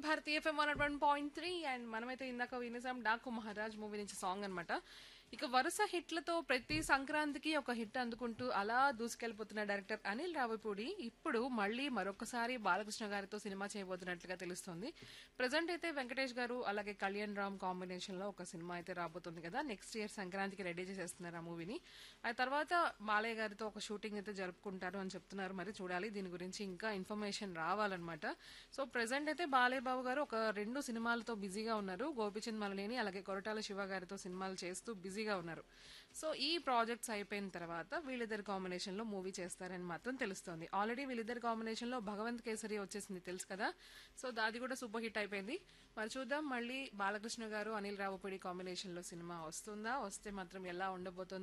Bharatiya FM one one point three and మనమైతే ఇందాక వినేసాం డాకు మహారాజ్ మూవీ నుంచి సాంగ్ అన్నమాట ఇక వరుస హిట్లతో ప్రతి సంక్రాంతికి ఒక హిట్ అందుకుంటూ అలా దూసుకెళ్లిపోతున్న డైరెక్టర్ అనిల్ రావిపూడి ఇప్పుడు మళ్ళీ మరొకసారి బాలకృష్ణ గారితో సినిమా చేయబోతున్నట్లుగా తెలుస్తోంది ప్రజెంట్ అయితే వెంకటేష్ గారు అలాగే కళ్యాణ్ రామ్ కాంబినేషన్ లో ఒక సినిమా అయితే రాబోతుంది కదా నెక్స్ట్ ఇయర్ సంక్రాంతికి రెడీ చేసేస్తున్నారు ఆ మూవీని ఆ తర్వాత బాలయ్య గారితో ఒక షూటింగ్ అయితే జరుపుకుంటారు అని చెప్తున్నారు మరి చూడాలి దీని గురించి ఇంకా ఇన్ఫర్మేషన్ రావాలన్నమాట సో ప్రెసెంట్ అయితే బాలయ్య బాబు గారు ఒక రెండు సినిమాలతో బిజీగా ఉన్నారు గోపిచంద్ మలనేని అలాగే కొరటాల శివ గారితో సినిమాలు చేస్తూ బిజీగా ఉన్నారు సో ఈ ప్రాజెక్ట్స్ అయిపోయిన తర్వాత వీళ్ళిద్దరి కాంబినేషన్ లో మూవీ చేస్తారని మాత్రం తెలుస్తోంది ఆల్రెడీ వీళ్ళిద్దరి కాంబినేషన్ లో భగవంత్ కేసరి వచ్చేసింది తెలుసు కదా సో దాది కూడా సూపర్ హిట్ అయిపోయింది మరి చూద్దాం మళ్ళీ బాలకృష్ణ గారు అనిల్ రావుపూడి కాంబినేషన్ లో సినిమా వస్తుందా వస్తే మాత్రం ఎలా ఉండబోతుంది